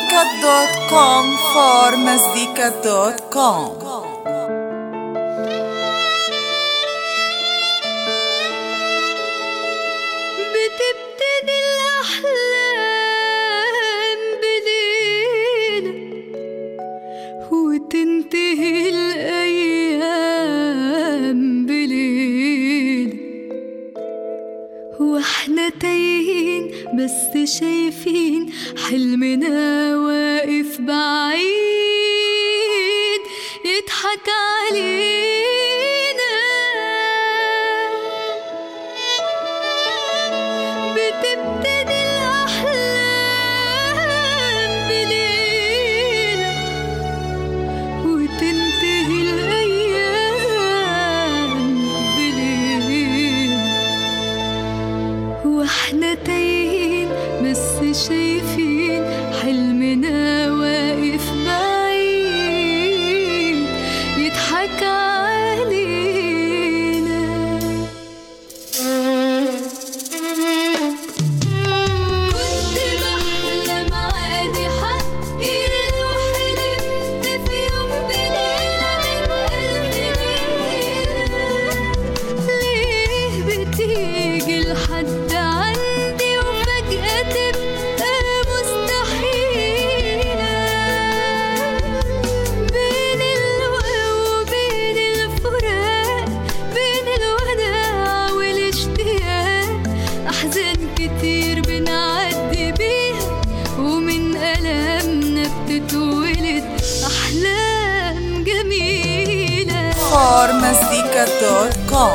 formazika.com formazika.com بتبتدي الأحلام بليلة وتنتهي الأيام بليلة واحنا تايهين بس شايفين حلمنا واقف بعيد يضحك علينا بتبتدي الأحلام بليلة وتنتهي الأيام بليلة واحنا تايهين بس شايفين حلمنا واقف بعيد يضحك علينا كنت بحلم عادي حقي لو حلمت في يوم بليلة من ألف ليلة ليه بتيجي لحد عندي وفجأة تبقى مستحيلة بين اللقا وبين الفراق بين الوداع والاشتياق أحزان كتير بنعدي بيها ومن ألامنا بتتولد أحلام جميلة formazika.com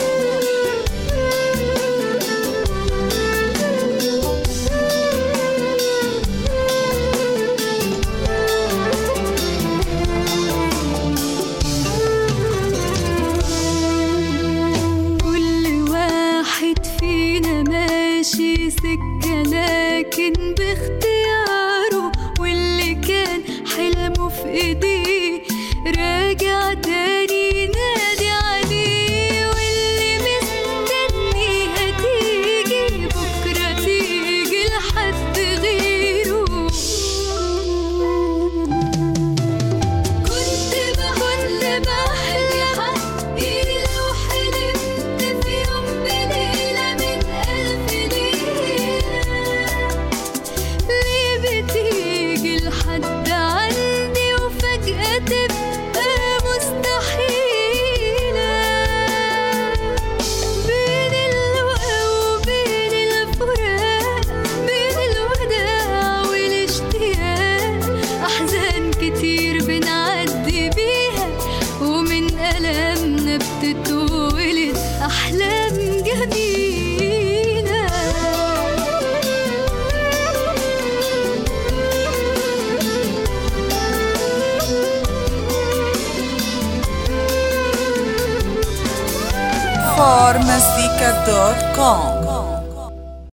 كل واحد فينا ماشي سكة لكن باختياره واللي كان حلمه في ايديه راجع تاني ينادي عليه واللي مستنيها تيجي بكرة تيجي لحد غيره كنت بحلم بحلم حقي لو حلمت في يوم بليلة من ألف ليلة ليه بتيجي لحد عندي وفجأة تبقى مستحيلة بين اللقا وبين الفراق بين الوداع والاشتياق أحزان كتير بنعدي بيها ومن ألامنا بتتولد أحلام جميلة formazika.com